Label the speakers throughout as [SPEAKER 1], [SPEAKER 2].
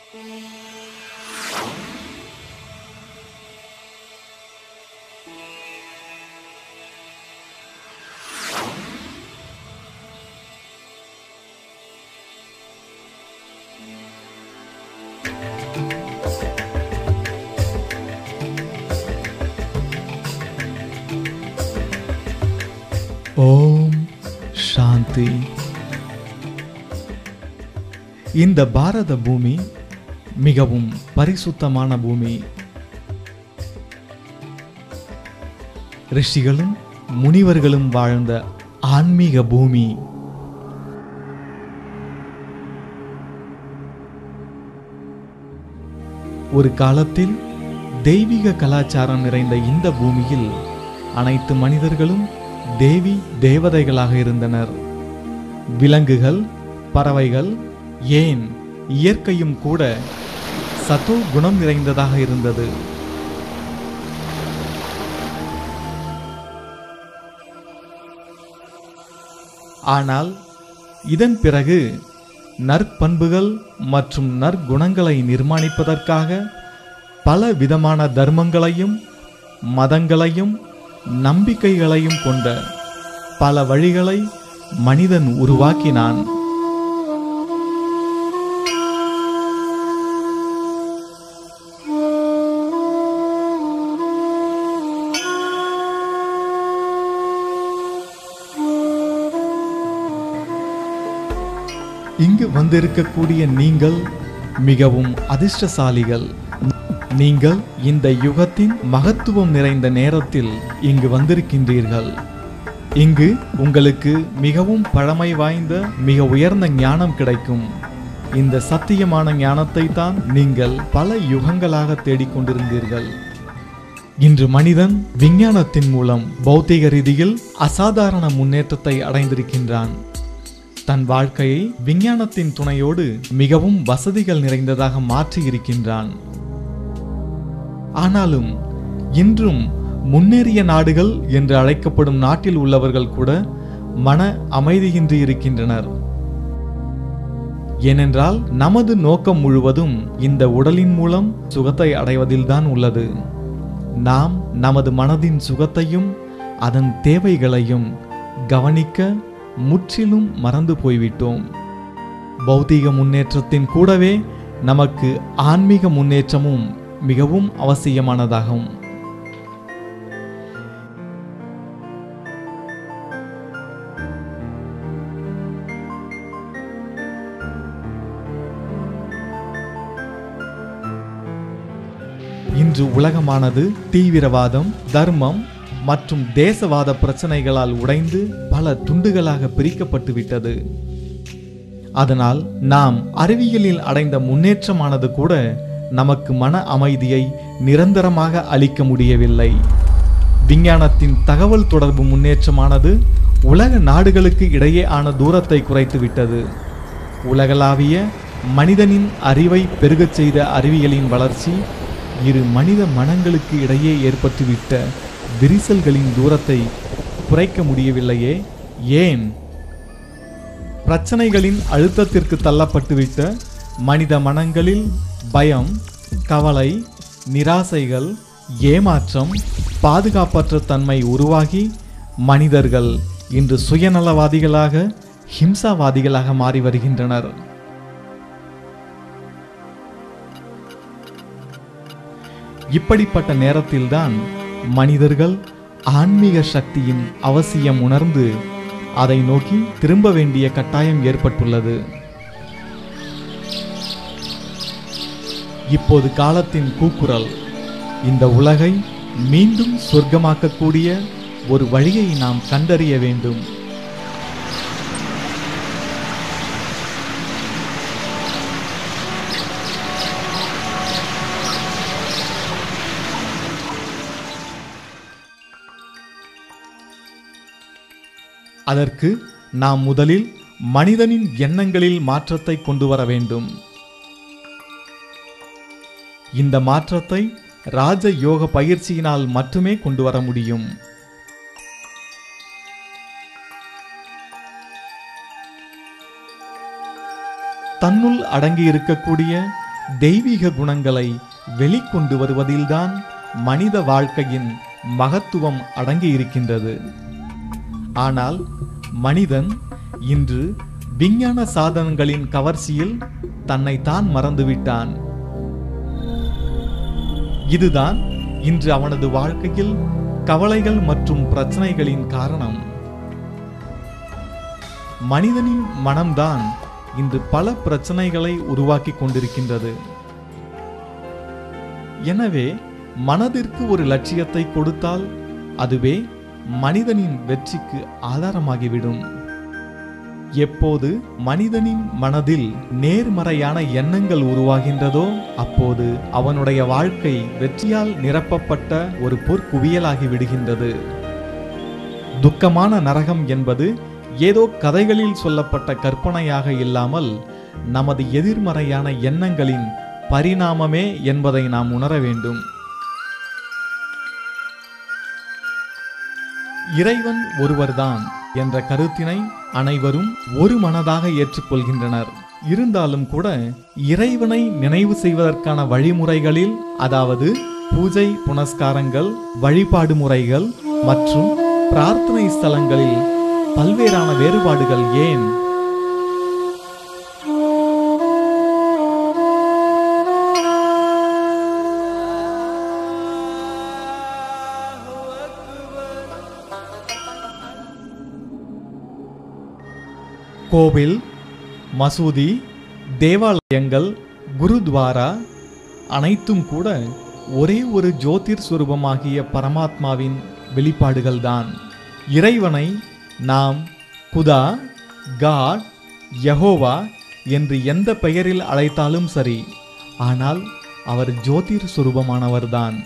[SPEAKER 1] ஓம் சாந்தி இந்த பாரத பூமி மிகவும் பரிசுத்தமான பூமி ரிஷிகளும் முனிவர்களும் வாழ்ந்த ஆன்மீக பூமி ஒரு காலத்தில் தெய்வீக கலாச்சாரம் நிறைந்த இந்த பூமியில் அனைத்து மனிதர்களும் தேவி தேவதைகளாக இருந்தனர் விலங்குகள் பறவைகள் ஏன் இயற்கையும் கூட சத்தோ குணம் நிறைந்ததாக இருந்தது ஆனால் இதன் பிறகு நற்பண்புகள் மற்றும் நற்குணங்களை நிர்மாணிப்பதற்காக பல விதமான தர்மங்களையும் மதங்களையும் நம்பிக்கைகளையும் கொண்ட பல வழிகளை மனிதன் உருவாக்கினான் இங்கு வந்திருக்கக்கூடிய நீங்கள் மிகவும் அதிர்ஷ்டசாலிகள் நீங்கள் இந்த யுகத்தின் மகத்துவம் நிறைந்த நேரத்தில் இங்கு வந்திருக்கின்றீர்கள் இங்கு உங்களுக்கு மிகவும் பழமை வாய்ந்த மிக உயர்ந்த ஞானம் கிடைக்கும் இந்த சத்தியமான ஞானத்தை தான் நீங்கள் பல யுகங்களாக தேடிக்கொண்டிருந்தீர்கள் இன்று மனிதன் விஞ்ஞானத்தின் மூலம் பௌத்திக ரீதியில் அசாதாரண முன்னேற்றத்தை அடைந்திருக்கின்றான் தன் வாழ்க்கையை விஞ்ஞானத்தின் துணையோடு மிகவும் வசதிகள் நிறைந்ததாக மாற்றி இருக்கின்றான் ஆனாலும் இன்றும் முன்னேறிய நாடுகள் என்று அழைக்கப்படும் நாட்டில் உள்ளவர்கள் கூட மன அமைதியின்றி இருக்கின்றனர் ஏனென்றால் நமது நோக்கம் முழுவதும் இந்த உடலின் மூலம் சுகத்தை அடைவதில்தான் உள்ளது நாம் நமது மனதின் சுகத்தையும் அதன் தேவைகளையும் கவனிக்க முற்றிலும் மறந்து போய்விட்டோம் பௌதீக முன்னேற்றத்தின் கூடவே நமக்கு ஆன்மீக முன்னேற்றமும் மிகவும் அவசியமானதாகும் இன்று உலகமானது தீவிரவாதம் தர்மம் மற்றும் தேசவாத பிரச்சனைகளால் உடைந்து பல துண்டுகளாக பிரிக்கப்பட்டு விட்டது அதனால் நாம் அறிவியலில் அடைந்த முன்னேற்றமானது கூட நமக்கு மன அமைதியை நிரந்தரமாக அளிக்க முடியவில்லை விஞ்ஞானத்தின் தகவல் தொடர்பு முன்னேற்றமானது உலக நாடுகளுக்கு இடையே ஆன தூரத்தை குறைத்து விட்டது உலகளாவிய மனிதனின் அறிவை பெருகச் செய்த அறிவியலின் வளர்ச்சி இரு மனித மனங்களுக்கு இடையே ஏற்பட்டுவிட்ட விரிசல்களின் தூரத்தை குறைக்க முடியவில்லையே ஏன் பிரச்சனைகளின் அழுத்தத்திற்கு தள்ளப்பட்டுவிட்ட மனித மனங்களில் பயம் கவலை நிராசைகள் ஏமாற்றம் பாதுகாப்பற்ற தன்மை உருவாகி மனிதர்கள் இன்று சுயநலவாதிகளாக ஹிம்சாவாதிகளாக மாறி வருகின்றனர் இப்படிப்பட்ட நேரத்தில்தான் மனிதர்கள் ஆன்மீக சக்தியின் அவசியம் உணர்ந்து அதை நோக்கி திரும்ப வேண்டிய கட்டாயம் ஏற்பட்டுள்ளது இப்போது காலத்தின் கூக்குரல் இந்த உலகை மீண்டும் சொர்க்கமாக்கக்கூடிய ஒரு வழியை நாம் கண்டறிய வேண்டும் அதற்கு நாம் முதலில் மனிதனின் எண்ணங்களில் மாற்றத்தை கொண்டு வர வேண்டும் இந்த மாற்றத்தை ராஜ யோக பயிற்சியினால் மட்டுமே கொண்டு வர முடியும் தன்னுள் அடங்கி இருக்கக்கூடிய தெய்வீக குணங்களை வெளிக்கொண்டு வருவதில்தான் மனித வாழ்க்கையின் மகத்துவம் அடங்கியிருக்கின்றது ஆனால் மனிதன் இன்று விஞ்ஞான சாதனங்களின் கவர்ச்சியில் தன்னைத்தான் மறந்துவிட்டான் இதுதான் இன்று அவனது வாழ்க்கையில் கவலைகள் மற்றும் பிரச்சனைகளின் காரணம் மனிதனின் மனம்தான் இன்று பல பிரச்சனைகளை உருவாக்கி கொண்டிருக்கின்றது எனவே மனதிற்கு ஒரு லட்சியத்தை கொடுத்தால் அதுவே மனிதனின் வெற்றிக்கு ஆதாரமாகிவிடும் எப்போது மனிதனின் மனதில் நேர்மறையான எண்ணங்கள் உருவாகின்றதோ அப்போது அவனுடைய வாழ்க்கை வெற்றியால் நிரப்பப்பட்ட ஒரு பொற்குவியலாகி விடுகின்றது துக்கமான நரகம் என்பது ஏதோ கதைகளில் சொல்லப்பட்ட கற்பனையாக இல்லாமல் நமது எதிர்மறையான எண்ணங்களின் பரிணாமமே என்பதை நாம் உணர வேண்டும் இறைவன் ஒருவர்தான் என்ற கருத்தினை அனைவரும் ஒரு மனதாக ஏற்றுக்கொள்கின்றனர் இருந்தாலும் கூட இறைவனை நினைவு செய்வதற்கான வழிமுறைகளில் அதாவது பூஜை புனஸ்காரங்கள் வழிபாடு முறைகள் மற்றும் பிரார்த்தனை ஸ்தலங்களில் பல்வேறான வேறுபாடுகள் ஏன் கோவில் மசூதி தேவாலயங்கள் குருத்வாரா அனைத்தும் கூட ஒரே ஒரு ஜோதிர் சுரூபமாகிய பரமாத்மாவின் வெளிப்பாடுகள்தான் இறைவனை நாம் குதா காட் யஹோவா என்று எந்த பெயரில் அழைத்தாலும் சரி ஆனால் அவர் ஜோதிர் சுரூபமானவர்தான்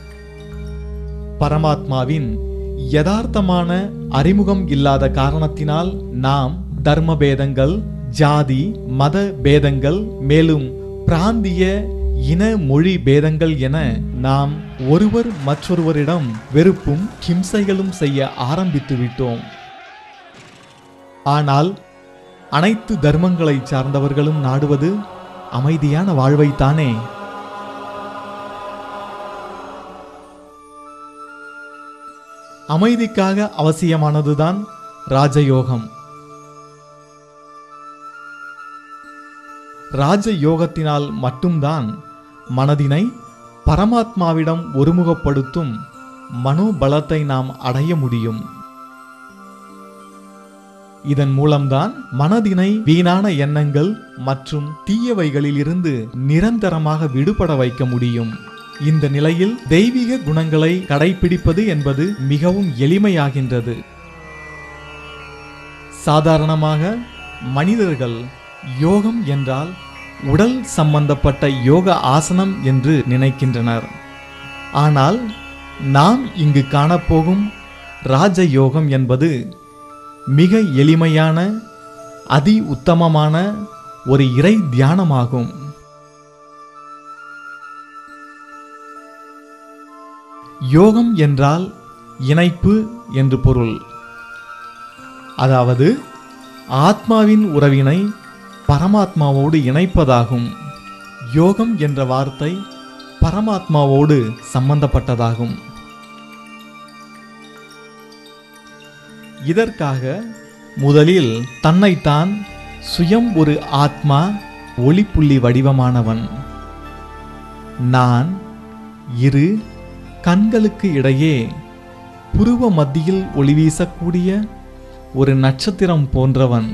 [SPEAKER 1] பரமாத்மாவின் யதார்த்தமான அறிமுகம் இல்லாத காரணத்தினால் நாம் தர்ம பேதங்கள் ஜாதி மத பேதங்கள் மேலும் பிராந்திய இன மொழி பேதங்கள் என நாம் ஒருவர் மற்றொருவரிடம் வெறுப்பும் ஹிம்சைகளும் செய்ய ஆரம்பித்து விட்டோம் ஆனால் அனைத்து தர்மங்களை சார்ந்தவர்களும் நாடுவது அமைதியான வாழ்வைத்தானே அமைதிக்காக அவசியமானதுதான் ராஜயோகம் ராஜயோகத்தினால் மட்டும்தான் மனதினை பரமாத்மாவிடம் ஒருமுகப்படுத்தும் மனோபலத்தை நாம் அடைய முடியும் இதன் மூலம்தான் மனதினை வீணான எண்ணங்கள் மற்றும் தீயவைகளிலிருந்து நிரந்தரமாக விடுபட வைக்க முடியும் இந்த நிலையில் தெய்வீக குணங்களை கடைபிடிப்பது என்பது மிகவும் எளிமையாகின்றது சாதாரணமாக மனிதர்கள் யோகம் என்றால் உடல் சம்பந்தப்பட்ட யோக ஆசனம் என்று நினைக்கின்றனர் ஆனால் நாம் இங்கு காணப்போகும் ராஜயோகம் என்பது மிக எளிமையான அதி உத்தமமான ஒரு இறை தியானமாகும் யோகம் என்றால் இணைப்பு என்று பொருள் அதாவது ஆத்மாவின் உறவினை பரமாத்மாவோடு இணைப்பதாகும் யோகம் என்ற வார்த்தை பரமாத்மாவோடு சம்பந்தப்பட்டதாகும் இதற்காக முதலில் தன்னைத்தான் சுயம் ஒரு ஆத்மா ஒளிப்புள்ளி வடிவமானவன் நான் இரு கண்களுக்கு இடையே புருவ மத்தியில் ஒளி வீசக்கூடிய ஒரு நட்சத்திரம் போன்றவன்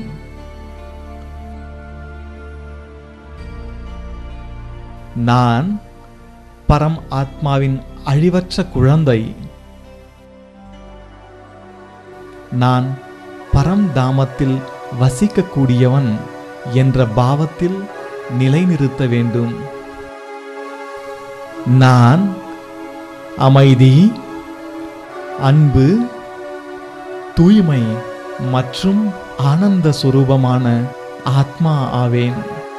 [SPEAKER 1] நான் பரம் ஆத்மாவின் அழிவற்ற குழந்தை நான் பரம் தாமத்தில் வசிக்கக்கூடியவன் என்ற பாவத்தில் நிலைநிறுத்த வேண்டும் நான் அமைதி அன்பு தூய்மை மற்றும் ஆனந்த சுரூபமான ஆத்மா ஆவேன்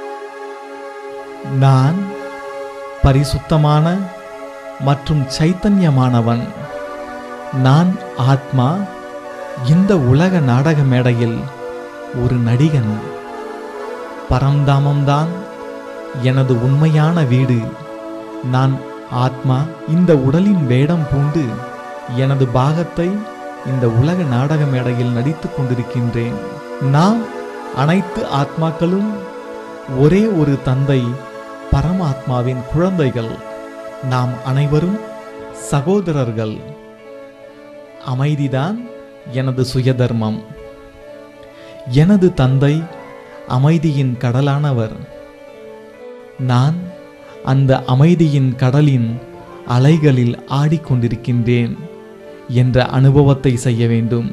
[SPEAKER 1] நான் பரிசுத்தமான மற்றும் சைத்தன்யமானவன் நான் ஆத்மா இந்த உலக நாடக மேடையில் ஒரு நடிகன் பரந்தாமம்தான் எனது உண்மையான வீடு நான் ஆத்மா இந்த உடலின் வேடம் பூண்டு எனது பாகத்தை இந்த உலக நாடக மேடையில் நடித்துக் கொண்டிருக்கின்றேன் நாம் அனைத்து ஆத்மாக்களும் ஒரே ஒரு தந்தை பரமாத்மாவின் குழந்தைகள் நாம் அனைவரும் சகோதரர்கள் அமைதிதான் எனது சுயதர்மம் எனது தந்தை அமைதியின் கடலானவர் நான் அந்த அமைதியின் கடலின் அலைகளில் ஆடிக்கொண்டிருக்கின்றேன் என்ற அனுபவத்தை செய்ய வேண்டும்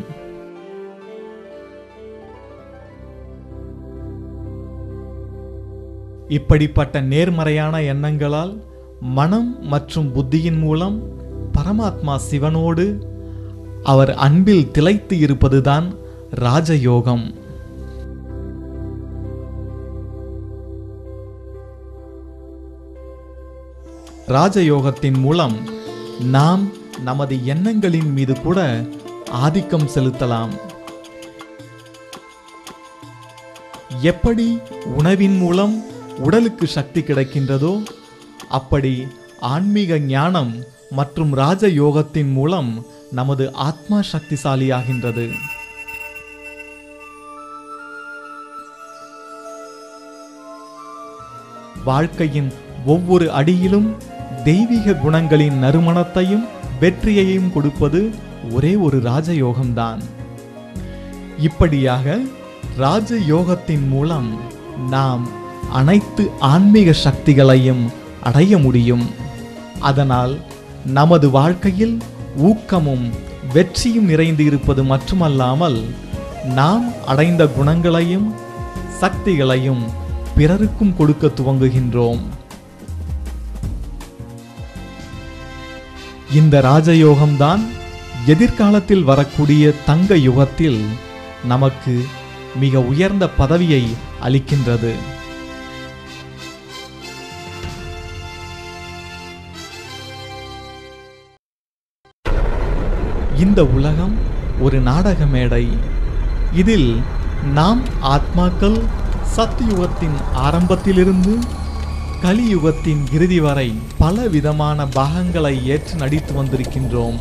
[SPEAKER 1] இப்படிப்பட்ட நேர்மறையான எண்ணங்களால் மனம் மற்றும் புத்தியின் மூலம் பரமாத்மா சிவனோடு அவர் அன்பில் திளைத்து இருப்பதுதான் ராஜயோகம் ராஜயோகத்தின் மூலம் நாம் நமது எண்ணங்களின் மீது கூட ஆதிக்கம் செலுத்தலாம் எப்படி உணவின் மூலம் உடலுக்கு சக்தி கிடைக்கின்றதோ அப்படி ஆன்மீக ஞானம் மற்றும் ராஜயோகத்தின் மூலம் நமது ஆத்மா சக்திசாலியாகின்றது வாழ்க்கையின் ஒவ்வொரு அடியிலும் தெய்வீக குணங்களின் நறுமணத்தையும் வெற்றியையும் கொடுப்பது ஒரே ஒரு ராஜயோகம்தான் இப்படியாக ராஜயோகத்தின் மூலம் நாம் அனைத்து ஆன்மீக சக்திகளையும் அடைய முடியும் அதனால் நமது வாழ்க்கையில் ஊக்கமும் வெற்றியும் நிறைந்து இருப்பது மட்டுமல்லாமல் நாம் அடைந்த குணங்களையும் சக்திகளையும் பிறருக்கும் கொடுக்க துவங்குகின்றோம் இந்த ராஜயோகம்தான் எதிர்காலத்தில் வரக்கூடிய தங்க யுகத்தில் நமக்கு மிக உயர்ந்த பதவியை அளிக்கின்றது இந்த உலகம் ஒரு நாடக மேடை இதில் நாம் ஆத்மாக்கள் சத்தியுகத்தின் ஆரம்பத்திலிருந்து கலியுகத்தின் இறுதி வரை பல விதமான பாகங்களை ஏற்று நடித்து வந்திருக்கின்றோம்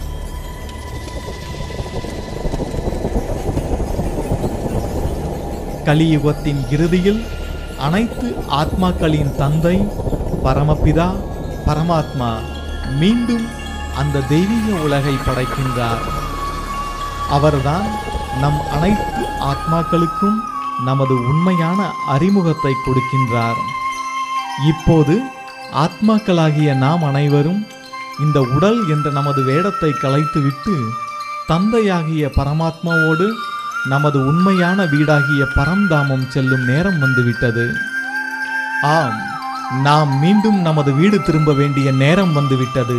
[SPEAKER 1] கலியுகத்தின் இறுதியில் அனைத்து ஆத்மாக்களின் தந்தை பரமபிதா பரமாத்மா மீண்டும் அந்த தெய்வீக உலகை படைக்கின்றார் அவர்தான் நம் அனைத்து ஆத்மாக்களுக்கும் நமது உண்மையான அறிமுகத்தை கொடுக்கின்றார் இப்போது ஆத்மாக்களாகிய நாம் அனைவரும் இந்த உடல் என்ற நமது வேடத்தை கலைத்துவிட்டு தந்தையாகிய பரமாத்மாவோடு நமது உண்மையான வீடாகிய பரம்தாமம் செல்லும் நேரம் வந்துவிட்டது ஆம் நாம் மீண்டும் நமது வீடு திரும்ப வேண்டிய நேரம் வந்துவிட்டது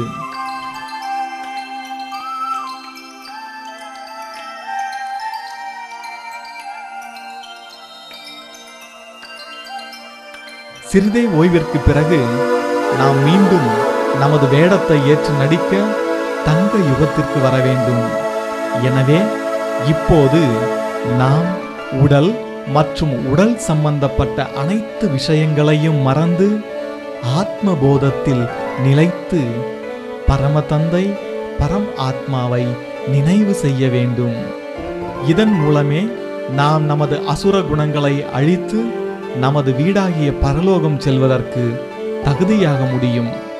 [SPEAKER 1] சிறிதே ஓய்விற்கு பிறகு நாம் மீண்டும் நமது வேடத்தை ஏற்று நடிக்க தங்க யுகத்திற்கு வர வேண்டும் எனவே இப்போது நாம் உடல் மற்றும் உடல் சம்பந்தப்பட்ட அனைத்து விஷயங்களையும் மறந்து ஆத்ம போதத்தில் நிலைத்து பரமதந்தை பரம் ஆத்மாவை நினைவு செய்ய வேண்டும் இதன் மூலமே நாம் நமது அசுர குணங்களை அழித்து நமது வீடாகிய பரலோகம் செல்வதற்கு தகுதியாக முடியும்